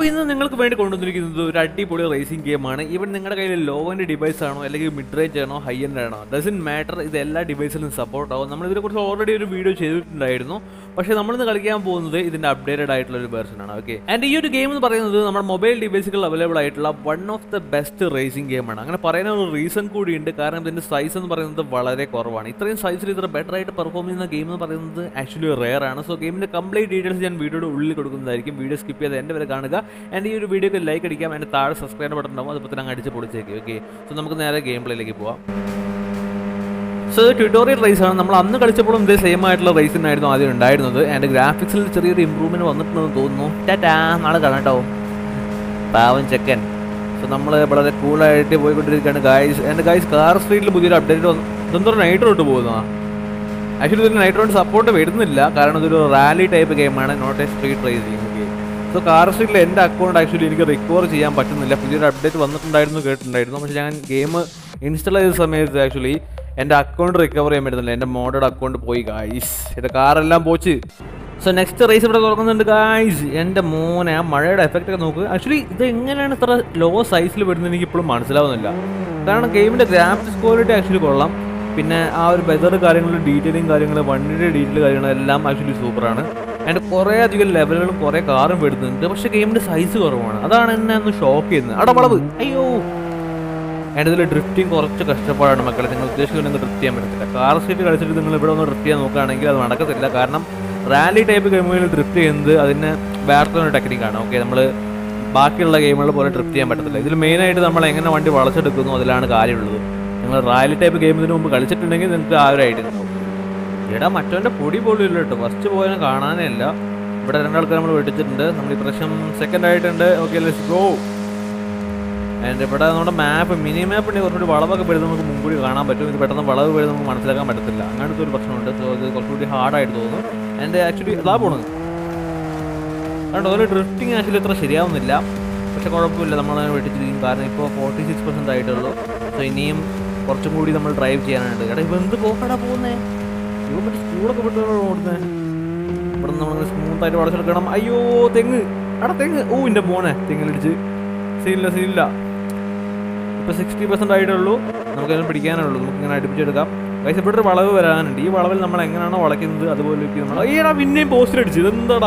അപ്പോൾ ഇന്ന് നിങ്ങൾക്ക് വേണ്ടി കൊണ്ടുവന്നിരിക്കുന്നത് ഒരു അടിപൊളി റേസിംഗ് ഗെയിമാണ് ഇവൻ നിങ്ങളുടെ കയ്യിൽ ലോ എൻഡ് ഡിവൈസ് ആണോ അല്ലെങ്കിൽ മിഡ് റേഞ്ച് ആണോ ഹൈ എൻഡ് ആണോ ഡസൻ മാറ്റർ ഇത് എല്ലാ ഡിവൈസിലും സപ്പോർട്ട് ആവും നമ്മൾ ഇതിനെക്കുറിച്ച് ഓൾറെഡി ഒരു വീഡിയോ ചെയ്തിട്ടുണ്ടായിരുന്നു പക്ഷേ നമ്മളിന്ന് കളിക്കാൻ പോകുന്നത് ഇതിന്റെ അപ്ഡേറ്റഡ് ആയിട്ടുള്ള ഒരു വേർഷൻ ആണ് ഓക്കെ ആൻഡ് ഈ ഒരു ഗെയിം എന്ന് പറയുന്നത് നമ്മുടെ മൊബൈൽ ഡിവൈസുകൾ അവൈലബിൾ ആയിട്ടുള്ള one of the best racing ഗെയിമാണ് അങ്ങനെ പറയുന്ന ഒരു റീസൺ കൂടിയുണ്ട് കാരണം ഇതിന്റെ സൈസ് എന്ന് പറയുന്നത് വളരെ കുറവാണ് ഇത്രയും സൈസിൽ ഇത്ര ബെറ്റർ ആയിട്ട് പെർഫോം ചെയ്യുന്ന ഗെയിം എന്ന് പറയുന്നത് ആക്ച്വലി റെയർ ആണ് സോ ഗെയിമിന്റെ കംപ്ലീറ്റ് ഡീറ്റെയിൽസ് ഞാൻ വീഡിയോയുടെ ഉള്ളിൽ കൊടുക്കുന്നതായിരിക്കും വീഡിയോ സ്കിപ്പ് ചെയ്ത് എൻ്റെ വരെ കാണുക ആൻഡ് ഈ ഒരു വീഡിയോക്ക് ലൈക്ക് അടിക്കാം എൻ്റെ താഴെ സബ്സ്ക്രൈബ് ബട്ടൺ ഉണ്ടാവും അതിപ്പോൾ തന്നെ അങ്ങ് അടിച്ച് പൊളിച്ചേക്കും ഓക്കെ സോ നമുക്ക് നേരെ ഗെയിം പ്ലേയിലേക്ക് പോവാം സോ ട്യൂട്ടോറിയൽ റേസ് ആണ് നമ്മൾ അന്ന് കളിച്ചപ്പോഴും ഇതേ സെയിം ആയിട്ടുള്ള റേസ് തന്നെയായിരുന്നു ആദ്യം ഉണ്ടായിരുന്നത് ആൻഡ് ഗ്രാഫിക്സിൽ ചെറിയൊരു ഇമ്പ്രൂവ്മെന്റ് വന്നിട്ടുണ്ടെന്ന് തോന്നുന്നു ടാറ്റാ നാളെ കാണാം കേട്ടോ പാവൻ ചെക്കൻ സോ നമ്മൾ വളരെ കൂളായിട്ട് പോയിക്കൊണ്ടിരിക്കുകയാണ് ഗായ്സ് ആൻഡ് ഗായ്സ് കാർ സ്ട്രീറ്റിൽ പുതിയൊരു അപ്ഡേറ്റ് വന്നു ഇതെന്തോ നൈറ്റ് റോട്ട് പോകുന്നതാ ആക്ച്വലി ഇതിൽ നൈറ്റ് റോഡ് സപ്പോർട്ട് വരുന്നില്ല കാരണം ഇതൊരു റാലി ടൈപ്പ് ഗെയിമാണ് not a street racing game so car സ്ട്രീറ്റിൽ എൻ്റെ അക്കൗണ്ട് ആക്ച്വലി എനിക്ക് റിക്കവർ ചെയ്യാൻ പറ്റുന്നില്ല പുതിയൊരു അപ്ഡേറ്റ് വന്നിട്ടുണ്ടായിരുന്നു കേട്ടിട്ടുണ്ടായിരുന്നു പക്ഷേ ഞാൻ ഗെയിം ഇൻസ്റ്റാൾ ചെയ്ത സമയത്ത് ആക്ച്വലി എൻ്റെ അക്കൗണ്ട് റിക്കവർ ചെയ്യാൻ പറ്റുന്നില്ല എൻ്റെ മോഡഡ് അക്കൗണ്ട് പോയി ഗായ്സ് എൻ്റെ കാറെല്ലാം പോച്ച് സോ നെക്സ്റ്റ് റേസ് ഇവിടെ തുറക്കുന്നുണ്ട് ഗായ്സ് എൻ്റെ മോനെ ആ മഴയുടെ എഫക്റ്റ് ഒക്കെ നോക്ക് ആക്ച്വലി ഇത് എങ്ങനെയാണ് ഇത്ര ലോ സൈസിൽ വരുന്നത് എനിക്ക് ഇപ്പോഴും മനസ്സിലാവുന്നില്ല കാരണം ഗെയിമിൻ്റെ ഗ്രാഫിക്സ് ക്വാളിറ്റി ആക്ച്വലി കൊള്ളാം പിന്നെ ആ ഒരു വെതർ കാര്യങ്ങൾ ഡീറ്റെയിലിംഗ് കാര്യങ്ങൾ വണ്ടിയുടെ ഡീറ്റെയിൽ കാര്യങ്ങളെല്ലാം ആക്ച്വലി സൂപ്പറാണ് ആൻഡ് കുറേ അധികം ലെവലുകളും കുറേ കാറും വരുന്നുണ്ട് പക്ഷേ ഗെയിമിൻ്റെ സൈസ് കുറവാണ് അതാണ് എന്നെ ഒന്ന് ഷോക്ക് ചെയ്യുന്നത് അവിടെ വളവ് അയ്യോ ആൻഡ് ഇതിൽ ഡ്രിഫ്റ്റിംഗ് കുറച്ച് കഷ്ടപ്പാടാണ് മക്കളെ നിങ്ങൾ ഉദ്ദേശിക്കുന്നത് നിങ്ങൾക്ക് ഡ്രിഫ്റ്റ് ചെയ്യാൻ പറ്റത്തില്ല കാർ സീറ്റ് കളിച്ചിട്ട് നിങ്ങൾ ഇവിടെ ഒന്ന് ഡ്രിഫ്റ്റ് ചെയ്യാൻ നോക്കുകയാണെങ്കിൽ അത് നടക്കത്തില്ല കാരണം റാലി ടൈപ്പ് ഗെയിമുകളിൽ ഡ്രിഫ്റ്റ് ചെയ്യുന്നത് അതിന് വേറെ ടെക്നിക്കാണ് ഓക്കെ നമ്മൾ ബാക്കിയുള്ള ഗെയിമുകൾ പോലെ ഡ്രിഫ്റ്റ് ചെയ്യാൻ പറ്റത്തില്ല ഇതിൽ മെയിനായിട്ട് നമ്മൾ എങ്ങനെ വണ്ടി വളച്ചെടുക്കുന്നു അതിലാണ് കാര്യമുള്ളത് നിങ്ങൾ റാലി ടൈപ്പ് ഗെയിം ഇതിന് മുമ്പ് കളിച്ചിട്ടുണ്ടെങ്കിൽ നിങ്ങൾക്ക് ആ ഒരു ഐഡിയ ഉണ്ടാവും എടാ മറ്റവൻ്റെ പൊടി പോലും ഇല്ല കേട്ടോ ഫസ്റ്റ് പോയാലും കാണാനേ ഇല്ല ഇവിടെ രണ്ടാൾക്കാർ നമ്മൾ വെട്ടിച്ചിട്ടുണ്ട് നമ്മൾ ഈ പ്രാവശ്യം സെക്കൻഡ് ആയിട്ടുണ്ട് ഓക്കെ ലെറ്റ്സ് ഗോ ആൻഡ് ഇവിടെ നമ്മുടെ മാപ്പ് മിനി മാപ്പ് ഉണ്ടെങ്കിൽ കുറച്ചുകൂടി വളവൊക്കെ വരുന്നത് നമുക്ക് മുൻകൂടി കാണാൻ പറ്റും ഇത് പെട്ടെന്ന് വളവ് വരുന്നത് നമുക്ക് മനസ്സിലാക്കാൻ പറ്റത്തില്ല അങ്ങനത്തെ ഒരു പ്രശ്നമുണ്ട് സോ ഇത് കുറച്ചുകൂടി ഹാർഡായിട്ട് തോന്നുന്നു ആൻഡ് ആക്ച്വലി അതാ പോണത് അതുകൊണ്ട് ഓരോ ഡ്രിഫ്റ്റിംഗ് ആക്ച്വലി ഇത്ര ശരിയാവുന്നില്ല പക്ഷെ കുഴപ്പമില്ല നമ്മൾ വെട്ടിച്ചിരിക്കും കാരണം ഇപ്പോൾ ഫോർട്ടി സിക്സ് പെർസെൻറ്റ് ആയിട്ടുള്ളൂ സോ ഇനിയും കുറച്ചും കൂടി നമ്മൾ ഡ്രൈവ് ചെയ്യാനായിട്ട് എടാ ഇവ എന്ത് പോക്കടാ പോകുന്നേ ഇവ മറ്റേ സ്കൂളൊക്കെ വിട്ട് ഓടുന്നേ ഇവിടെ നിന്ന് നമ്മൾ സ്മൂത്തായിട്ട് വളച്ചെടുക്കണം അയ്യോ തെങ്ങ് എടാ തെങ്ങ് ഓ എൻ്റെ മോനെ തെങ്ങിലിടിച്ച് സീനില്ല സീനില്ല ഇപ്പോൾ സിക്സ്റ്റി പെർസെൻറ്റ് ആയിട്ടുള്ളൂ നമുക്കതിനെ പിടിക്കാനേ ഉള്ളൂ നമുക്ക് ഇങ്ങനെ അടുപ്പിച്ചെടുക്കാം പൈസ ഇവിടെ ഒരു വളവ് വരാനുണ്ട് ഈ വളവിൽ നമ്മൾ എങ്ങനെയാണോ വളയ്ക്കുന്നത് അതുപോലെ നമ്മൾ അയ്യടാ പിന്നെയും പോസ്റ്റിൽ അടിച്ചു ഇതെന്താടാ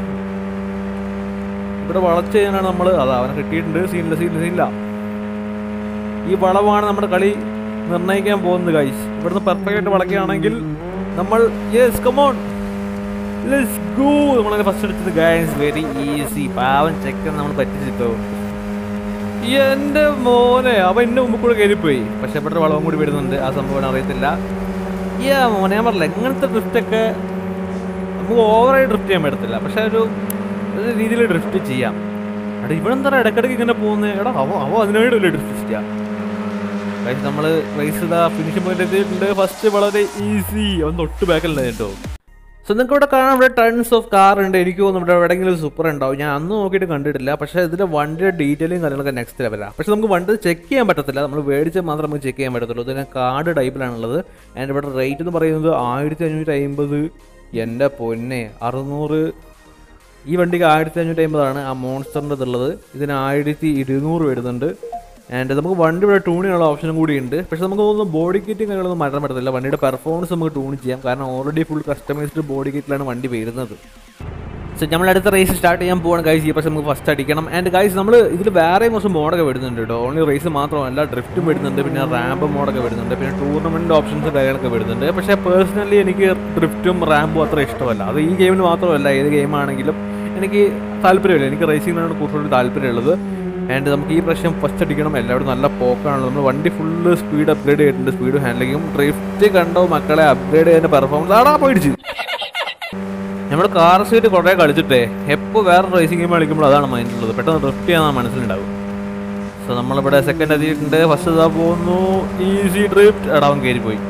ഇവിടെ വളച്ച് ചെയ്യാനാണ് നമ്മൾ അതാ അവനെ കിട്ടിയിട്ടുണ്ട് സീനില്ല സീനില്ല സീനില്ല ഈ വളവാണ് നമ്മുടെ കളി നിർണ്ണയിക്കാൻ പോകുന്നത് ഗൈസ് ഇവിടുന്ന് പെർഫെക്റ്റ് ആയിട്ട് വളയ്ക്കുകയാണെങ്കിൽ നമ്മൾ യെസ് കമോൺ ലെറ്റ്സ് ഗോ നമ്മളങ്ങനെ ഫസ്റ്റ് അടിച്ചത് ഗൈസ് വെരി ഈസി പാവൻ ചെക്കൻ നമ്മൾ പറ്റിച്ചിട്ടോ എന്റെ മോനെ അവൻ എന്റെ മുമ്പ് കൂടെ കയറിപ്പോയി പക്ഷെ ഇവിടെ വളവും കൂടി വരുന്നുണ്ട് ആ സംഭവം അറിയത്തില്ല ഈ മോനെ ഞാൻ പറഞ്ഞില്ല ഇങ്ങനത്തെ ഡ്രിഫ്റ്റൊക്കെ നമുക്ക് ഓവറായി ഡ്രിഫ്റ്റ് ചെയ്യാൻ പറ്റത്തില്ല പക്ഷെ ഒരു ഒരു രീതിയിൽ ഡ്രിഫ്റ്റ് ചെയ്യാം എടാ ഇവിടെ എന്താ ഇടയ്ക്കിടയ്ക്ക് ഇങ്ങനെ പോകുന്നത് എടാ അവ അവ അതിനായിട്ടല്ലേ ഡ്രിഫ്റ്റ് ചെയ്യാം ഗൈസ് നമ്മൾ റേസ് ഇതാ ഫിനിഷിംഗ് പോയിന്റ് എത്തിയിട്ടുണ്ട് ഫസ്റ്റ് വളരെ ഈസി അവൻ തൊട്ട് ബാക്കിലുണ്ട് കേട്ടോ സോ നിങ്ങൾക്ക് ഇവിടെ കാണാൻ ഇവിടെ ടൺസ് ഓഫ് കാർ ഉണ്ട് എനിക്ക് തോന്നുന്നു ഇവിടെ എവിടെയെങ്കിലും സൂപ്പർ ഉണ്ടാവും ഞാൻ അന്ന് നോക്കിയിട്ട് കണ്ടിട്ടില്ല പക്ഷേ ഇതിൻ്റെ വണ്ടിയുടെ ഡീറ്റെയിലും കാര്യങ്ങളൊക്കെ നെക്സ്റ്റ് ലെവലാണ് പക്ഷേ നമുക്ക് വണ്ടി ചെക്ക് ചെയ്യാൻ പറ്റത്തില്ല നമ്മൾ മേടിച്ച് മാത്രം നമുക്ക് ചെക്ക് ചെയ്യാൻ പറ്റത്തുള്ളൂ ഇതിന് കാർഡ് ടൈപ്പിലാണുള്ളത് ആൻഡ് ഇവിടെ റേറ്റ് എന്ന് പറയുന്നത് ആയിരത്തി അഞ്ഞൂറ്റി അമ്പത് എൻ്റെ പൊന്നെ അറുന്നൂറ് ഈ വണ്ടിക്ക് ആയിരത്തി അഞ്ഞൂറ്റി അമ്പതാണ് ആ മോൺസ്റ്ററിൻ്റെ ഇതുള്ളത് ഇതിന് ആയിരത്തി ഇരുന്നൂറ് വരുന്നുണ്ട് ആൻഡ് നമുക്ക് വണ്ടി ഇവിടെ ട്യൂൺ ചെയ്യാനുള്ള ഓപ്ഷനും കൂടി ഉണ്ട് പക്ഷേ നമുക്ക് തോന്നുന്നു ബോഡി കിറ്റും കാര്യങ്ങളൊന്നും മാറ്റാൻ പറ്റത്തില്ല വണ്ടിയുടെ പെർഫോമൻസ് നമുക്ക് ട്യൂൺ ചെയ്യാം കാരണം ഓൾറെഡി ഫുൾ കസ്റ്റമൈസ്ഡ് ബോഡി കിറ്റിലാണ് വണ്ടി വരുന്നത് സോ നമ്മൾ അടുത്ത റേസ് സ്റ്റാർട്ട് ചെയ്യാൻ പോവാണ് ഗൈസ് ഈ പക്ഷേ നമുക്ക് ഫസ്റ്റ് അടിക്കണം ആൻഡ് ഗൈസ് നമ്മൾ ഇതിൽ വേറെയും കുറച്ച് മോഡൊക്കെ വരുന്നുണ്ട് കേട്ടോ ഓൺലി റേസ് മാത്രമല്ല ഡ്രിഫ്റ്റും വരുന്നുണ്ട് പിന്നെ റാമ്പ് മോഡൊക്കെ വരുന്നുണ്ട് പിന്നെ ടൂർണമെൻറ്റ് ഓപ്ഷൻസ് കാര്യങ്ങളൊക്കെ വരുന്നുണ്ട് പക്ഷേ പേഴ്സണലി എനിക്ക് ഡ്രിഫ്റ്റും റാമ്പും അത്ര ഇഷ്ടമല്ല അത് ഈ ഗെയിമിൽ മാത്രമല്ല ഏത് ഗെയിമാണെങ്കിലും എനിക്ക് താല്പര്യമില്ല എനിക്ക് റേസിങ്ങിനാണ് കൂടുതൽ താല്പര്യമുള്ളത് ആൻഡ് നമുക്ക് ഈ പ്രാവശ്യം ഫസ്റ്റ് അടിക്കണം എല്ലാവരും നല്ല പോക്കാണല്ലോ നമ്മൾ വണ്ടി ഫുള്ള് സ്പീഡ് അപ്ഗ്രേഡ് ചെയ്തിട്ടുണ്ട് സ്പീഡ് ഹാൻഡ്ലിങ്ങും ഡ്രിഫ്റ്റ് കണ്ടോ മക്കളെ അപ്ഗ്രേഡ് ചെയ്യുന്ന പെർഫോമൻസ് ആടാ പോയിടിച്ച് നമ്മൾ കാർ സീറ്റ് കുറേ കളിച്ചിട്ടേ എപ്പോൾ വേറെ റേസിംഗ് ഗെയിം കളിക്കുമ്പോൾ അതാണ് മൈൻഡിലുള്ളത് പെട്ടെന്ന് ഡ്രിഫ്റ്റ് ചെയ്യാൻ മനസ്സിലുണ്ടാവും സോ നമ്മളിവിടെ സെക്കൻഡ് എത്തിയിട്ടുണ്ട് ഫസ്റ്റ് ഇതാ പോകുന്നു ഈസി ഡ്രിഫ്റ്റ് എടാ അവൻ കയറിപ്പോയി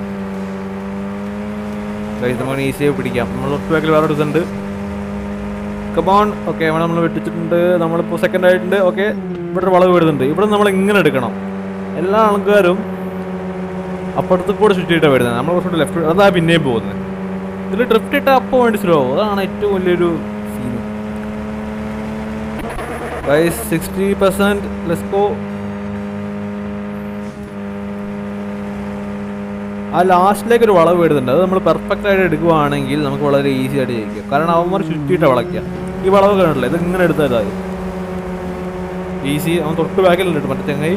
നമുക്ക് ഈസിയായി പിടിക്കാം നമ്മൾ തൊട്ട് ബാക്കിൽ വേറെ എടുക്കുന്നുണ്ട് കമോൺ ഓക്കെ അവിടെ നമ്മൾ വെട്ടിച്ചിട്ടുണ്ട് നമ്മളിപ്പോൾ സെക്കൻഡ് ആയിട്ടുണ്ട് ഓക്കെ ഇവിടെ ഒരു വളവ് വരുന്നുണ്ട് ഇവിടെ നമ്മൾ ഇങ്ങനെ എടുക്കണം എല്ലാ ആൾക്കാരും അപ്പുറത്ത് കൂടെ ചുറ്റിയിട്ടാണ് വരുന്നത് നമ്മൾ കുറച്ചുകൂടി ലെഫ്റ്റ് അതാ പിന്നെയും പോകുന്നത് ഇതിൽ ഡ്രിഫ്റ്റ് ഇട്ട അപ്പോൾ വേണ്ടി സ്ലോ അതാണ് ഏറ്റവും വലിയൊരു scene guys sixty percent let's go ആ ലാസ്റ്റിലേക്ക് ഒരു വളവ് വരുന്നുണ്ട് അത് നമ്മൾ പെർഫെക്റ്റ് ആയിട്ട് എടുക്കുവാണെങ്കിൽ നമുക്ക് വളരെ ഈസി ആയിട്ട് ജയിക്കും കാരണം അവന്മാർ ചുറ്റിയിട്ട് വളയ്ക്കുക ഈ വളവ് കണ്ടില്ല ഇത് ഇങ്ങനെ എടുത്താൽ ഈസി അവൻ തൊട്ട് ബാക്കിലുണ്ട് മറ്റേ ചങ്ങായി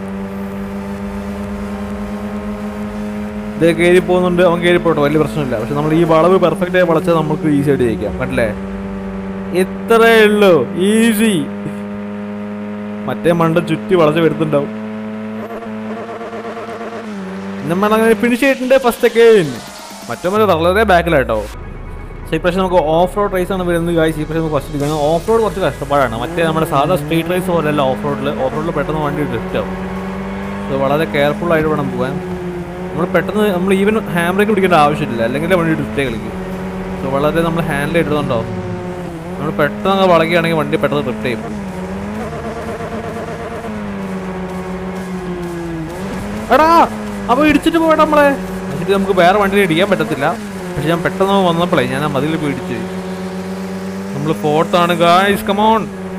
ഇത് കയറി പോകുന്നുണ്ട് അവൻ കയറി പോട്ടെ വലിയ പ്രശ്നമില്ല പക്ഷെ നമ്മൾ ഈ വളവ് പെർഫെക്റ്റ് ആയി വളച്ചാൽ നമുക്ക് ഈസി ആയിട്ട് ജയിക്കാം കണ്ടില്ലേ ഇത്രേ ഉള്ളൂ ഈസി മറ്റേ മണ്ട ചുറ്റി വളച്ച് വരുത്തുണ്ടാവും നമ്മൾ അങ്ങനെ ഫിനിഷ് ചെയ്തിട്ടുണ്ട് ഫസ്റ്റ് ഒക്കെ മറ്റേ വളരെ ബാക്കിലാട്ടോ പക്ഷേ ഇപ്രാവശ്യം നമുക്ക് ഓഫ് റോഡ് റേസ് ആണ് വരുന്നത് കാഴ്ച ഇപ്രാവശ്യം നമുക്ക് ഫസ്റ്റ് എടുക്കുന്നത് ഓഫ് റോഡ് കുറച്ച് കഷ്ടപ്പാടാണ് മറ്റേ നമ്മുടെ സാധാ സ്ട്രീറ്റ് റേസ് പോലെയല്ല ഓഫ് റോഡിൽ ഓഫ് റോഡിൽ പെട്ടെന്ന് വണ്ടി ഡ്രിഫ്റ്റ് ആവും സോ വളരെ കെയർഫുൾ ആയിട്ട് വേണം പോകാൻ നമ്മൾ പെട്ടെന്ന് നമ്മൾ ഈവൻ ഹാൻഡ് ബ്രേക്ക് പിടിക്കേണ്ട ആവശ്യമില്ല അല്ലെങ്കിൽ വണ്ടി ഡ്രിഫ്റ്റേ കളിക്കും സോ വളരെ നമ്മൾ ഹാൻഡിൽ ഇടുന്നുണ്ടോ നമ്മൾ പെട്ടെന്ന് അങ്ങ് വളയുകയാണെങ്കിൽ വണ്ടി പെട്ടെന്ന് ഡ്രിഫ്റ്റ് ചെയ്യും എടാ അപ്പൊ ഇടിച്ചിട്ട് പോകട്ടെ നമ്മളെ എന്നിട്ട് നമുക്ക് വേറെ വണ്ടി ഇടിക്കാൻ പറ്റത്തില്ല പക്ഷെ ഞാൻ പെട്ടെന്ന് വന്നപ്പോഴേ ഞാൻ ആ മതിൽ പോയി ഇടിച്ച് നമ്മൾ ഫോർത്താണ് ഗായ്സ് കമോൺ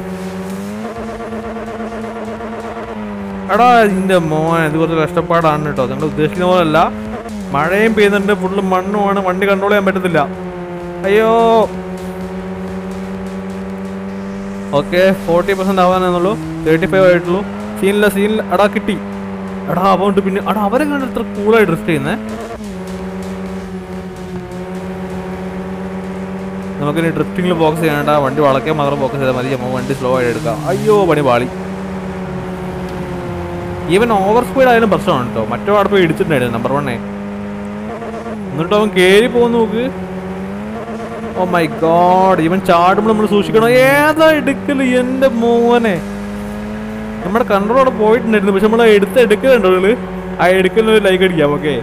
എടാ ഇതിന്റെ മോൻ ഇത് കുറച്ച് കഷ്ടപ്പാടാണ് കേട്ടോ നിങ്ങൾ ഉദ്ദേശിക്കുന്ന പോലല്ല മഴയും പെയ്യുന്നുണ്ട് ഫുള്ള് മണ്ണുമാണ് വണ്ടി കൺട്രോൾ ചെയ്യാൻ പറ്റത്തില്ല അയ്യോ ഓക്കെ ഫോർട്ടി പെർസെന്റ് ആവാനെന്നുള്ളൂ തേർട്ടി ഫൈവ് ആയിട്ടുള്ളൂ സീനില്ല സീനില്ല എടാ കിട്ടി എടാ അതുകൊണ്ട് പിന്നെ എടാ അവരെ കണ്ട് ഇത്ര കൂളായി ഡ്രിഫ്റ്റ് ചെയ്യുന്നേ നമുക്കിനി ഡ്രിഫ്റ്റിംഗിൽ ഫോക്കസ് ചെയ്യണ്ട വണ്ടി വളയ്ക്കാൻ മാത്രം ഫോക്കസ് ചെയ്താൽ മതി നമുക്ക് വണ്ടി സ്ലോ ആയിട്ട് എടുക്കാം അയ്യോ പണി പാളി ഈവൻ ഓവർ സ്പീഡ് ആയാലും പ്രശ്നമാണ് കേട്ടോ മറ്റോ അവിടെ പോയി ഇടിച്ചിട്ടുണ്ടായിരുന്നു നമ്പർ വണ്ണേ എന്നിട്ട് അവൻ കേറി പോകുന്നു നോക്ക് ഓ മൈ ഗോഡ് ഇവൻ ചാടുമ്പോൾ നമ്മൾ സൂക്ഷിക്കണം ഏതാ എടുക്കല് എന്റെ മോനെ നമ്മുടെ കൺട്രോൾ അവിടെ പോയിട്ടുണ്ടായിരുന്നു പക്ഷെ നമ്മൾ എടുത്ത് എടുക്കലുണ്ടോ നിങ്ങള് ആ എടുക്കുന്ന ലൈക്ക് അടിക്കാം ഓക്കെ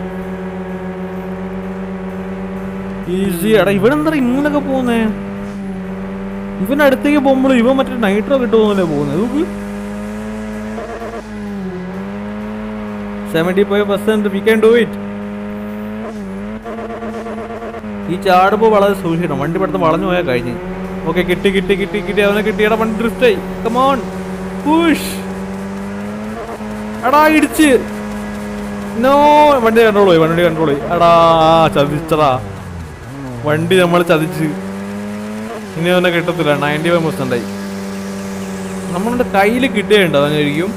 ഈസി എടാ ഇവൻ എന്താ ഇങ്ങനൊക്കെ പോകുന്നേ ഇവൻ അടുത്തേക്ക് പോകുമ്പോൾ ഇവൻ മറ്റേ നൈട്രോ കിട്ടുമെന്നല്ലേ പോകുന്നത് നോക്ക് seventy five percent we can do it ഈ ചാടുമ്പോൾ വളരെ സൂക്ഷിക്കണം വണ്ടി പെട്ടെന്ന് വളഞ്ഞു പോയാൽ കഴിഞ്ഞ് ഓക്കെ കിട്ടി കിട്ടി കിട്ടി കിട്ടി അവനെ കിട്ടിയടാ വണ്ടി ഡ്രിഫ്റ്റ് ആയി കമോൺ പുഷ് എടാ ഇടിച്ച് നോ വണ്ടി കൺട്രോൾ പോയി വണ്ടി കൺട്രോൾ പോയി എടാ ചതിച്ചടാ വണ്ടി നമ്മൾ ചതിച്ച് ഇനി അവനെ കിട്ടത്തില്ല നയൻറ്റി ഫൈവ് പെർസെന്റ് ആയി നമ്മളുടെ കയ്യിൽ കിട്ടുകയുണ്ട് അതായിരിക്കും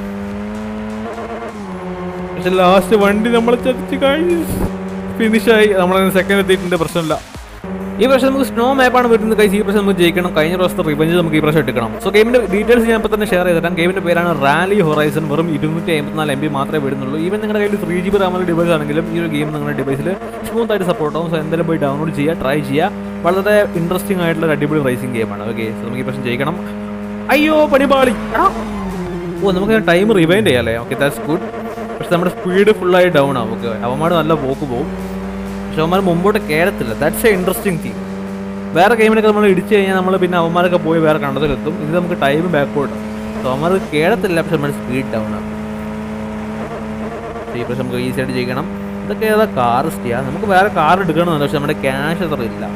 പക്ഷെ ലാസ്റ്റ് വണ്ടി നമ്മൾ ചതിച്ച് കഴിഞ്ഞ് ഫിനിഷായി നമ്മൾ സെക്കൻഡ് എത്തിയിട്ടുണ്ട് പ്രശ്നമില്ല ഈ പ്രാവശ്യം നമുക്ക് സ്നോ മാപ്പാണ് വരുന്നത് കൈസ് ഈ പ്രാവശ്യം നമുക്ക് ജയിക്കണം കഴിഞ്ഞ പ്രാവശ്യത്തെ റിവഞ്ച് നമുക്ക് ഈ പ്രാവശ്യം എടുക്കണം സോ ഗെയിമിന്റെ ഡീറ്റെയിൽസ് ഞാൻ ഇപ്പോൾ തന്നെ ഷെയർ ചെയ്തിട്ടാം ഗെയിമിന്റെ പേരാണ് റാലി ഹൊറൈസൺ വെറും ഇരുന്നൂറ്റി അമ്പത്തിനാല് എം ബി മാത്രമേ വരുന്നുള്ളൂ ഈവൻ നിങ്ങളുടെ കയ്യിൽ ത്രീ ജി ബി റാമുള്ള ഡിവൈസ് ആണെങ്കിലും ഈ ഒരു ഗെയിം നിങ്ങളുടെ ഡിവൈസിൽ സ്മൂത്ത് ആയിട്ട് സപ്പോർട്ട് ആവും സോ എന്തായാലും പോയി ഡൗൺലോഡ് ചെയ്യുക ട്രൈ ചെയ്യുക വളരെ ഇൻട്രസ്റ്റിംഗ് ആയിട്ടുള്ള ഒരു അടിപൊളി റേസിംഗ് ഗെയിമാണ് ഓക്കെ സോ നമുക്ക് ഈ പ്രാവശ്യം ജയിക്കണം അയ്യോ പണിപാളി എടാ ഓ നമുക്ക് ടൈം റിവൈൻഡ് ചെയ്യാം അല്ലേ ഓക്കെ ദാറ്റ്സ് ഗുഡ് പക്ഷെ നമ്മുടെ സ്പീഡ് ഫുള്ളായി ഡൗൺ ആവും ഓക്കെ അവന്മാർ നല്ല പോക്ക് പോകും പക്ഷെ അവന്മാർ മുമ്പോട്ട് കയറത്തില്ല ദാറ്റ്സ് എ ഇൻട്രസ്റ്റിംഗ് തിങ് വേറെ ഗെയിമിനൊക്കെ നമ്മൾ ഇടിച്ചു കഴിഞ്ഞാൽ നമ്മൾ പിന്നെ അവന്മാരൊക്കെ പോയി വേറെ കണ്ടതിലെത്തും ഇത് നമുക്ക് ടൈം ബാക്കോട്ട് സോ അവന്മാർ കയറത്തില്ല പക്ഷെ നമ്മുടെ സ്പീഡ് ഡൗൺ ആവും ഈ പക്ഷെ നമുക്ക് ഈസി ആയിട്ട് ചെയ്യണം ഇതൊക്കെ ഏതാ കാർ സ്റ്റേ നമുക്ക് വേറെ കാർ എടുക്കണമെന്നുണ്ട് പക്ഷെ നമ്മുടെ ക്യാഷ് അത്ര ഇല്ല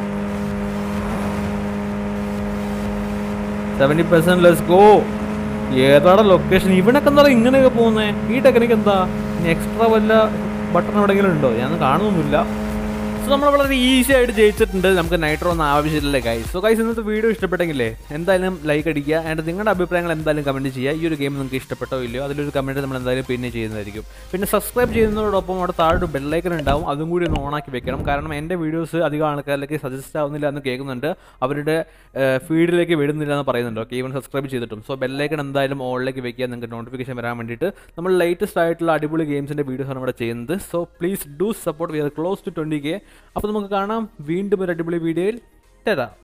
സെവൻറ്റി പെർസെന്റ് ലെസ് ഗോ ഏതാണ് ലൊക്കേഷൻ ഇവനൊക്കെ എന്താ ഇങ്ങനെയൊക്കെ പോകുന്നേ ഈ ടെക്നിക്ക് എന്താ ഇനി എക്സ്ട്രാ വല്ല ബട്ടൺ എവിടെയെങ്കിലും ഉണ്ടോ ഞാൻ കാണുന്നൊന്നുമില്ല സോ നമ്മൾ വളരെ ഈസി ആയിട്ട് ജയിച്ചിട്ടുണ്ട് നമുക്ക് നൈട്രോ ഒന്നും ആവശ്യമില്ല ഗൈസ് സോ ഗൈസ് ഇന്നത്തെ വീഡിയോ ഇഷ്ടപ്പെട്ടെങ്കിലേ എന്തായാലും ലൈക്ക് അടിക്കുക ആൻഡ് നിങ്ങളുടെ അഭിപ്രായങ്ങൾ എന്തായാലും കമൻറ്റ് ചെയ്യുക ഈ ഒരു ഗെയിം നിങ്ങൾക്ക് ഇഷ്ടപ്പെട്ടോ ഇല്ലയോ അതിലൊരു കമൻറ്റ് നമ്മൾ എന്തായാലും പിന്നെ ചെയ്യുന്നതായിരിക്കും പിന്നെ സബ്സ്ക്രൈബ് ചെയ്യുന്നതോടൊപ്പം അവിടെ താഴെ ഒരു ബെല്ലൈക്കൺ ഉണ്ടാവും അതും കൂടി ഒന്ന് ഓണാക്കി വെക്കണം കാരണം എൻ്റെ വീഡിയോസ് അധികം ആൾക്കാരിലേക്ക് സജസ്റ്റ് ആവുന്നില്ല എന്ന് കേൾക്കുന്നുണ്ട് അവരുടെ ഫീഡിലേക്ക് വിടുന്നില്ല എന്ന് പറയുന്നുണ്ട് ഓക്കെ ഈവൻ സബ്സ്ക്രൈബ് ചെയ്തിട്ടും സോ ബെല്ലൈക്കൺ എന്തായാലും ഓണിലേക്ക് വെക്കുക നിങ്ങൾക്ക് നോട്ടിഫിക്കേഷൻ വരാൻ വേണ്ടിയിട്ട് നമ്മൾ ലേറ്റസ്റ്റ് ആയിട്ടുള്ള അടിപൊളി ഗെയിംസിൻ്റെ വീഡിയോസാണ് ഇവിടെ ചെയ്യുന്നത് so please do support we are close to twenty K അപ്പോൾ നമുക്ക് കാണാം വീണ്ടും ഒരു അടിപൊളി വീഡിയോയിൽ തരാം